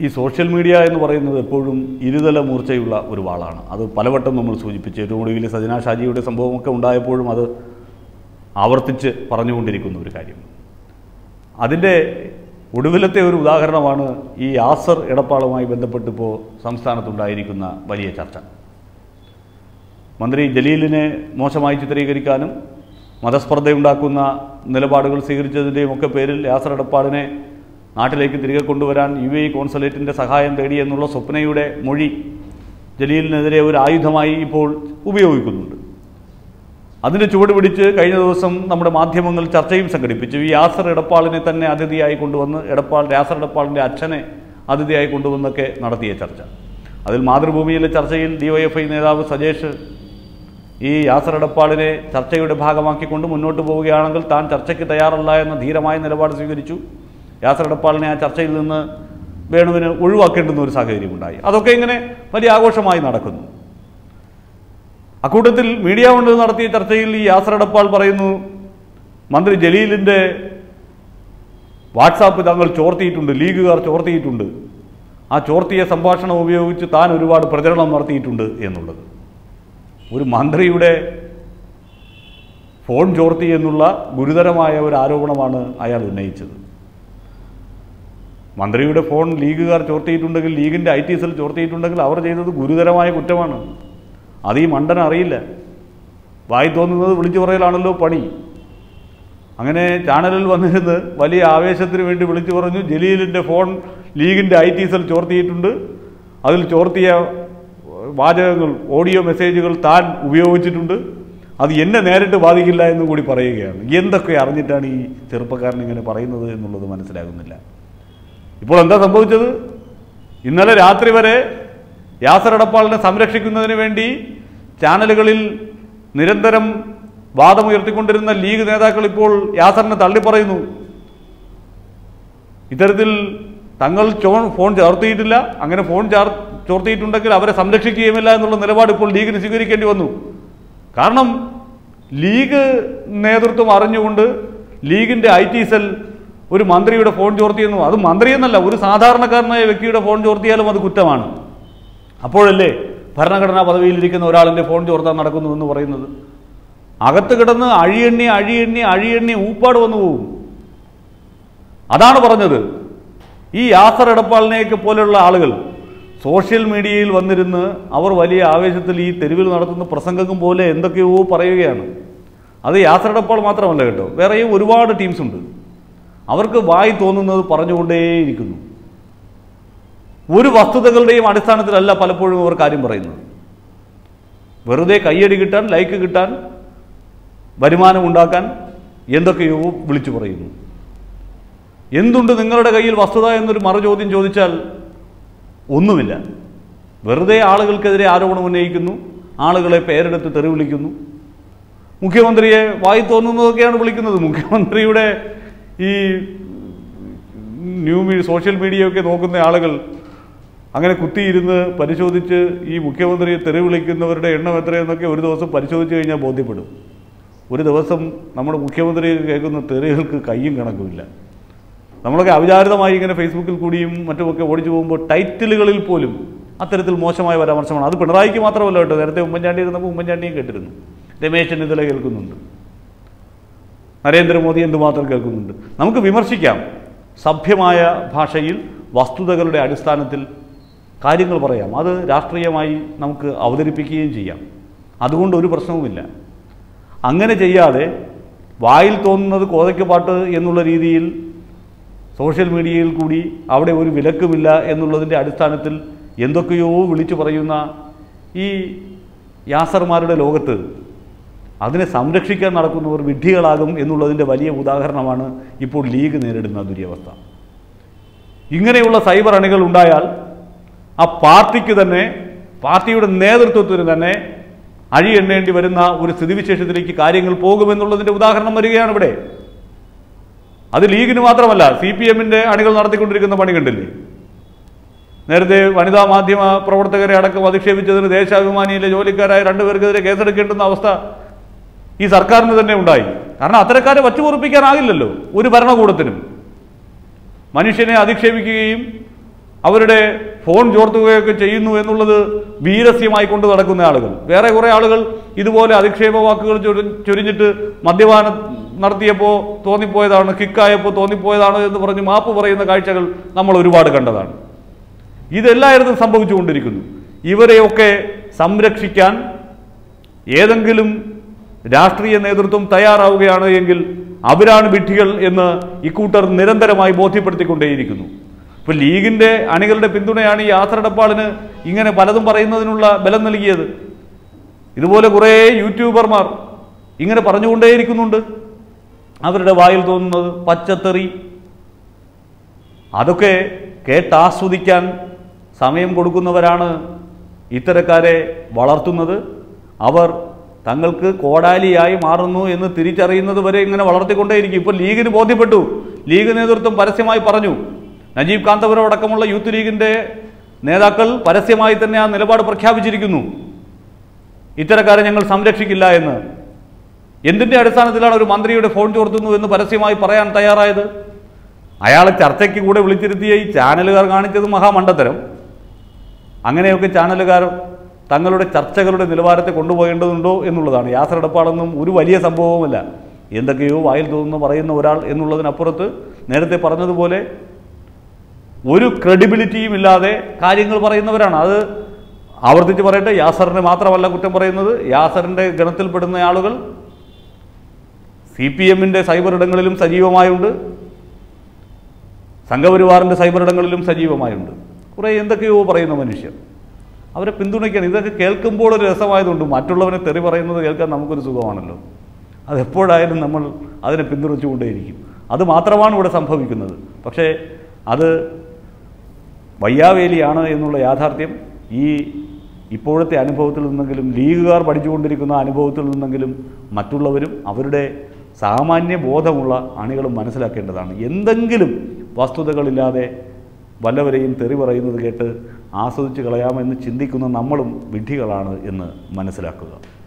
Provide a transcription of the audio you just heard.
ഈ social media എന്ന് പറയുന്നത് എപ്പോഴും ഇരുതല മൂർച്ചയുള്ള ഒരു വാളാണ് അത് പലവട്ടം നമ്മൾ സൂചിപ്പിച്ച് ഏറ്റവും ഒടുവിൽ സജന ഷാജിയുടെ സംഭവമൊക്കെ ഉണ്ടായപ്പോഴും അത് ആവർത്തിച്ച് പറഞ്ഞുകൊണ്ടിരിക്കുന്ന ഒരു കാര്യം അതിൻ്റെ ഒടുവിലത്തെ ഒരു ഉദാഹരണമാണ് ഈ യാസർ ഇടപാടുമായി ബന്ധപ്പെട്ടിപ്പോൾ സംസ്ഥാനത്തുണ്ടായിരിക്കുന്ന വലിയ ചർച്ച മന്ത്രി ജലീലിനെ മോശമായി ചിത്രീകരിക്കാനും മതസ്പർദ്ധയുണ്ടാക്കുന്ന നിലപാടുകൾ സ്വീകരിച്ചതിൻ്റെയും ഒക്കെ പേരിൽ യാസർ ഇടപ്പാടിനെ നാട്ടിലേക്ക് തിരികെ കൊണ്ടുവരാൻ യു എ കോൺസുലേറ്റിൻ്റെ സഹായം തേടി എന്നുള്ള സ്വപ്നയുടെ മൊഴി ജലീലിനെതിരെ ഒരു ആയുധമായി ഇപ്പോൾ ഉപയോഗിക്കുന്നുണ്ട് അതിന് ചുവട് പിടിച്ച് കഴിഞ്ഞ ദിവസം നമ്മുടെ മാധ്യമങ്ങൾ ചർച്ചയും സംഘടിപ്പിച്ചു ഈ യാസർ എടപ്പാളിനെ തന്നെ അതിഥിയായി കൊണ്ടുവന്ന് എടപ്പാൾ യാസർ എടപ്പാളിൻ്റെ അച്ഛനെ അതിഥിയായി കൊണ്ടുവന്നൊക്കെ നടത്തിയ ചർച്ച അതിൽ മാതൃഭൂമിയിലെ ചർച്ചയിൽ ഡിവൈഎഫ്ഐ നേതാവ് സജേഷ് ഈ യാസർ എടപ്പാളിനെ ചർച്ചയുടെ ഭാഗമാക്കിക്കൊണ്ട് മുന്നോട്ട് പോവുകയാണെങ്കിൽ താൻ ചർച്ചയ്ക്ക് തയ്യാറല്ല എന്ന ധീരമായ നിലപാട് സ്വീകരിച്ചു യാസർ എടപ്പാളിനെ ആ ചർച്ചയിൽ നിന്ന് വേണുവിന് ഒഴിവാക്കേണ്ടുന്ന ഒരു സാഹചര്യമുണ്ടായി അതൊക്കെ ഇങ്ങനെ വലിയ ആഘോഷമായി നടക്കുന്നു അക്കൂട്ടത്തിൽ മീഡിയ കൊണ്ട് നടത്തിയ ചർച്ചയിൽ ഈ യാസർ എടപ്പാൾ പറയുന്നു മന്ത്രി ജലീലിൻ്റെ വാട്സാപ്പ് തങ്ങൾ ചോർത്തിയിട്ടുണ്ട് ലീഗുകാർ ചോർത്തിയിട്ടുണ്ട് ആ ചോർത്തിയ സംഭാഷണം ഉപയോഗിച്ച് താൻ ഒരുപാട് പ്രചരണം നടത്തിയിട്ടുണ്ട് എന്നുള്ളത് ഒരു മന്ത്രിയുടെ ഫോൺ ചോർത്തി എന്നുള്ള ഗുരുതരമായ ഒരു ആരോപണമാണ് അയാൾ ഉന്നയിച്ചത് മന്ത്രിയുടെ ഫോൺ ലീഗുകാർ ചോർത്തിയിട്ടുണ്ടെങ്കിൽ ലീഗിൻ്റെ ഐ ടി സെൽ ചോർത്തിയിട്ടുണ്ടെങ്കിൽ അവർ ചെയ്തത് ഗുരുതരമായ കുറ്റമാണ് അത് ഈ മണ്ടൻ അറിയില്ല വായി തോന്നുന്നത് വിളിച്ചു പറയലാണല്ലോ പണി അങ്ങനെ ചാനലിൽ വന്നിരുന്ന് വലിയ ആവേശത്തിന് വേണ്ടി വിളിച്ചു പറഞ്ഞു ജലീലിൻ്റെ ഫോൺ ലീഗിൻ്റെ ഐ ടി സെൽ ചോർത്തിയിട്ടുണ്ട് അതിൽ ചോർത്തിയ വാചകങ്ങൾ ഓഡിയോ മെസ്സേജുകൾ താൻ ഉപയോഗിച്ചിട്ടുണ്ട് അത് എന്നെ നേരിട്ട് ബാധിക്കില്ല എന്നും കൂടി പറയുകയാണ് എന്തൊക്കെ അറിഞ്ഞിട്ടാണ് ഈ ചെറുപ്പക്കാരൻ ഇങ്ങനെ പറയുന്നത് എന്നുള്ളത് മനസ്സിലാകുന്നില്ല ഇപ്പോൾ എന്താ സംഭവിച്ചത് ഇന്നലെ രാത്രി വരെ യാസർ എടപ്പാളിനെ സംരക്ഷിക്കുന്നതിന് വേണ്ടി ചാനലുകളിൽ നിരന്തരം വാദമുയർത്തിക്കൊണ്ടിരുന്ന ലീഗ് നേതാക്കൾ ഇപ്പോൾ യാസറിനെ തള്ളിപ്പറയുന്നു ഇത്തരത്തിൽ തങ്ങൾ ചോ ഫോൺ ചേർത്തിയിട്ടില്ല അങ്ങനെ ഫോൺ ചേർ ചോർത്തിയിട്ടുണ്ടെങ്കിൽ അവരെ സംരക്ഷിക്കുകയുമില്ല എന്നുള്ള നിലപാട് ഇപ്പോൾ ലീഗിന് സ്വീകരിക്കേണ്ടി വന്നു കാരണം ലീഗ് നേതൃത്വം അറിഞ്ഞുകൊണ്ട് ലീഗിൻ്റെ ഐ ടി സെൽ ഒരു മന്ത്രിയുടെ ഫോൺ ചോർത്തിയെന്നും അത് മന്ത്രിയെന്നല്ല ഒരു സാധാരണക്കാരനായ വ്യക്തിയുടെ ഫോൺ ചോർത്തിയാലും അത് കുറ്റമാണ് അപ്പോഴല്ലേ ഭരണഘടനാ പദവിയിലിരിക്കുന്ന ഒരാളിൻ്റെ ഫോൺ ചോർത്താൻ നടക്കുന്നു എന്ന് പറയുന്നത് അകത്ത് കിടന്ന് അഴിയെണ്ണി അഴിയെണ്ണി അഴിയെണ്ണി ഊപ്പാട് വന്നു പോകും അതാണ് പറഞ്ഞത് ഈ യാസർ എടപ്പാളിനെയൊക്കെ പോലെയുള്ള ആളുകൾ സോഷ്യൽ മീഡിയയിൽ വന്നിരുന്ന് അവർ വലിയ ആവേശത്തിൽ ഈ തെരുവിൽ നടത്തുന്ന പ്രസംഗം പോലെ എന്തൊക്കെയോ പറയുകയാണ് അത് യാസർ എടപ്പാൾ മാത്രമല്ല കേട്ടോ വേറെയും ഒരുപാട് ടീംസ് ഉണ്ട് അവർക്ക് വായി തോന്നുന്നത് പറഞ്ഞുകൊണ്ടേയിരിക്കുന്നു ഒരു വസ്തുതകളുടെയും അടിസ്ഥാനത്തിലല്ല പലപ്പോഴും അവർ കാര്യം പറയുന്നത് വെറുതെ കയ്യടി കിട്ടാൻ ലൈക്ക് കിട്ടാൻ വരുമാനം ഉണ്ടാക്കാൻ എന്തൊക്കെയോ വിളിച്ചു പറയുന്നു എന്തുണ്ട് നിങ്ങളുടെ കയ്യിൽ വസ്തുത എന്നൊരു മറുചോദ്യം ചോദിച്ചാൽ ഒന്നുമില്ല വെറുതെ ആളുകൾക്കെതിരെ ആരോപണം ഉന്നയിക്കുന്നു ആളുകളെ പേരെടുത്ത് തെറി വിളിക്കുന്നു മുഖ്യമന്ത്രിയെ വായി തോന്നുന്നതൊക്കെയാണ് വിളിക്കുന്നത് മുഖ്യമന്ത്രിയുടെ ഈ ന്യൂ മീ സോഷ്യൽ മീഡിയ ഒക്കെ നോക്കുന്ന ആളുകൾ അങ്ങനെ കുത്തിയിരുന്ന് പരിശോധിച്ച് ഈ മുഖ്യമന്ത്രിയെ തെറി വിളിക്കുന്നവരുടെ എണ്ണം എത്രയെന്നൊക്കെ ഒരു ദിവസം പരിശോധിച്ച് കഴിഞ്ഞാൽ ബോധ്യപ്പെടും ഒരു ദിവസം നമ്മുടെ മുഖ്യമന്ത്രിയെ കേൾക്കുന്ന തെറികൾക്ക് കയ്യും കണക്കുമില്ല നമ്മളൊക്കെ അവിചാരിതമായി ഇങ്ങനെ ഫേസ്ബുക്കിൽ കൂടിയും മറ്റുമൊക്കെ ഓടിച്ചു പോകുമ്പോൾ ടൈറ്റിലുകളിൽ പോലും അത്തരത്തിൽ മോശമായ പരാമർശമാണ് അത് പിണറായിക്ക് മാത്രമല്ല കേട്ടോ നേരത്തെ ഉമ്മൻചാണ്ടി ഇരുന്നപ്പോൾ ഉമ്മൻചാണ്ടിയും കേട്ടിരുന്നു രമേശ് ചെന്നിത്തല കേൾക്കുന്നുണ്ട് നരേന്ദ്രമോദി എന്തുമാത്രം കേൾക്കുന്നുണ്ട് നമുക്ക് വിമർശിക്കാം സഭ്യമായ ഭാഷയിൽ വസ്തുതകളുടെ അടിസ്ഥാനത്തിൽ കാര്യങ്ങൾ പറയാം അത് രാഷ്ട്രീയമായി നമുക്ക് അവതരിപ്പിക്കുകയും ചെയ്യാം അതുകൊണ്ട് ഒരു പ്രശ്നവുമില്ല അങ്ങനെ ചെയ്യാതെ വായിൽ തോന്നുന്നത് കോതയ്ക്ക് പാട്ട് എന്നുള്ള രീതിയിൽ സോഷ്യൽ മീഡിയയിൽ കൂടി അവിടെ ഒരു വിലക്കുമില്ല എന്നുള്ളതിൻ്റെ അടിസ്ഥാനത്തിൽ എന്തൊക്കെയോ വിളിച്ചു പറയുന്ന ഈ യാസർമാരുടെ ലോകത്ത് അതിനെ സംരക്ഷിക്കാൻ നടക്കുന്നവർ വിഡ്ഢികളാകും എന്നുള്ളതിൻ്റെ വലിയ ഉദാഹരണമാണ് ഇപ്പോൾ ലീഗ് നേരിടുന്ന ദുര്യവസ്ഥ ഇങ്ങനെയുള്ള സൈബർ അണികൾ ഉണ്ടായാൽ ആ പാർട്ടിക്ക് തന്നെ പാർട്ടിയുടെ നേതൃത്വത്തിന് തന്നെ അഴി എണ്ണേണ്ടി വരുന്ന ഒരു സ്ഥിതിവിശേഷത്തിലേക്ക് കാര്യങ്ങൾ പോകുമെന്നുള്ളതിൻ്റെ ഉദാഹരണം വരികയാണ് ഇവിടെ അത് ലീഗിന് മാത്രമല്ല സി പി എമ്മിൻ്റെ അണികൾ നടത്തിക്കൊണ്ടിരിക്കുന്ന പണി കണ്ടില്ലേ നേരത്തെ വനിതാ മാധ്യമ പ്രവർത്തകരെ അടക്കം അധിക്ഷേപിച്ചതിന് ദേശാഭിമാനിയിലെ ജോലിക്കാരായ രണ്ടുപേർക്കെതിരെ കേസെടുക്കേണ്ടുന്ന അവസ്ഥ ഈ സർക്കാരിന് തന്നെ ഉണ്ടായി കാരണം അത്തരക്കാരെ വച്ചുപൊറുപ്പിക്കാനാകില്ലല്ലോ ഒരു ഭരണകൂടത്തിനും മനുഷ്യനെ അധിക്ഷേപിക്കുകയും അവരുടെ ഫോൺ ചോർത്തുകയൊക്കെ ചെയ്യുന്നു എന്നുള്ളത് വീരസ്യമായി കൊണ്ട് നടക്കുന്ന ആളുകൾ വേറെ കുറേ ആളുകൾ ഇതുപോലെ അധിക്ഷേപ വാക്കുകൾ ചൊരി ചൊരിഞ്ഞിട്ട് മദ്യപാനം നടത്തിയപ്പോൾ തോന്നിപ്പോയതാണ് കിക്കായപ്പോൾ തോന്നിപ്പോയതാണ് എന്ന് പറഞ്ഞ് മാപ്പ് പറയുന്ന കാഴ്ചകൾ നമ്മൾ ഒരുപാട് കണ്ടതാണ് ഇതെല്ലായിടത്തും സംഭവിച്ചുകൊണ്ടിരിക്കുന്നു ഇവരെയൊക്കെ സംരക്ഷിക്കാൻ ഏതെങ്കിലും രാഷ്ട്രീയ നേതൃത്വം തയ്യാറാവുകയാണ് എങ്കിൽ അവരാണ് വിഡ്ഢികൾ എന്ന് ഇക്കൂട്ടർ നിരന്തരമായി ബോധ്യപ്പെടുത്തിക്കൊണ്ടേയിരിക്കുന്നു ഇപ്പൊ ലീഗിന്റെ അണികളുടെ പിന്തുണയാണ് ഈ യാത്രടപ്പാളിന് ഇങ്ങനെ പലതും പറയുന്നതിനുള്ള ബലം നൽകിയത് ഇതുപോലെ കുറേ യൂട്യൂബർമാർ ഇങ്ങനെ പറഞ്ഞുകൊണ്ടേയിരിക്കുന്നുണ്ട് അവരുടെ വായിൽ തോന്നുന്നത് പച്ചത്തെറി അതൊക്കെ കേട്ടാസ്വദിക്കാൻ സമയം കൊടുക്കുന്നവരാണ് ഇത്തരക്കാരെ വളർത്തുന്നത് അവർ തങ്ങൾക്ക് കോടാലിയായി മാറുന്നു എന്ന് തിരിച്ചറിയുന്നത് വരെ ഇങ്ങനെ വളർത്തിക്കൊണ്ടേയിരിക്കും ഇപ്പോൾ ലീഗിന് ബോധ്യപ്പെട്ടു ലീഗ് നേതൃത്വം പരസ്യമായി പറഞ്ഞു നജീബ് കാന്തപുരം അടക്കമുള്ള യൂത്ത് ലീഗിൻ്റെ നേതാക്കൾ പരസ്യമായി തന്നെ ആ നിലപാട് പ്രഖ്യാപിച്ചിരിക്കുന്നു ഇത്തരക്കാരെ ഞങ്ങൾ സംരക്ഷിക്കില്ല എന്ന് എന്തിൻ്റെ അടിസ്ഥാനത്തിലാണ് ഒരു മന്ത്രിയുടെ ഫോൺ ചോർത്തുന്നു എന്ന് പരസ്യമായി പറയാൻ തയ്യാറായത് അയാളെ ചർച്ചയ്ക്ക് കൂടെ വിളിച്ചിരുത്തിയ ഈ ചാനലുകാർ കാണിച്ചത് മഹാമണ്ഡത്തരം അങ്ങനെയൊക്കെ ചാനലുകാർ തങ്ങളുടെ ചർച്ചകളുടെ നിലവാരത്തെ കൊണ്ടുപോകേണ്ടതുണ്ടോ എന്നുള്ളതാണ് യാസർ എടപ്പാടൊന്നും ഒരു വലിയ സംഭവവുമല്ല എന്തൊക്കെയോ വായിൽ തോന്നുന്നു പറയുന്ന ഒരാൾ എന്നുള്ളതിനപ്പുറത്ത് നേരത്തെ പറഞ്ഞതുപോലെ ഒരു ക്രെഡിബിലിറ്റിയും ഇല്ലാതെ കാര്യങ്ങൾ പറയുന്നവരാണ് അത് ആവർത്തിച്ച് പറയട്ടെ യാസറിനെ മാത്രമല്ല കുറ്റം പറയുന്നത് യാസറിൻ്റെ ഗണത്തിൽപ്പെടുന്ന ആളുകൾ സി പി എമ്മിൻ്റെ സൈബർ ഇടങ്ങളിലും സജീവമായുണ്ട് സംഘപരിവാറിൻ്റെ സൈബർ ഇടങ്ങളിലും സജീവമായുണ്ട് കുറേ എന്തൊക്കെയോ പറയുന്ന മനുഷ്യർ അവരെ പിന്തുണയ്ക്കണം ഇതൊക്കെ കേൾക്കുമ്പോൾ ഒരു രസമായതുകൊണ്ട് മറ്റുള്ളവനെ തെറി പറയുന്നത് കേൾക്കാൻ നമുക്കൊരു സുഖമാണല്ലോ അതെപ്പോഴായാലും നമ്മൾ അതിനെ പിന്തുണച്ചുകൊണ്ടേയിരിക്കും അത് മാത്രമാണ് ഇവിടെ സംഭവിക്കുന്നത് പക്ഷേ അത് വയ്യാവേലിയാണ് എന്നുള്ള യാഥാർത്ഥ്യം ഈ ഇപ്പോഴത്തെ അനുഭവത്തിൽ നിന്നെങ്കിലും ലീഗുകാർ പഠിച്ചുകൊണ്ടിരിക്കുന്ന അനുഭവത്തിൽ നിന്നെങ്കിലും മറ്റുള്ളവരും അവരുടെ സാമാന്യ ബോധമുള്ള അണികളും മനസ്സിലാക്കേണ്ടതാണ് എന്തെങ്കിലും വസ്തുതകളില്ലാതെ വല്ലവരെയും തെറി പറയുന്നത് കേട്ട് ആസ്വദിച്ച് കളയാമെന്ന് ചിന്തിക്കുന്ന നമ്മളും വിഡ്ഢികളാണ് എന്ന് മനസ്സിലാക്കുക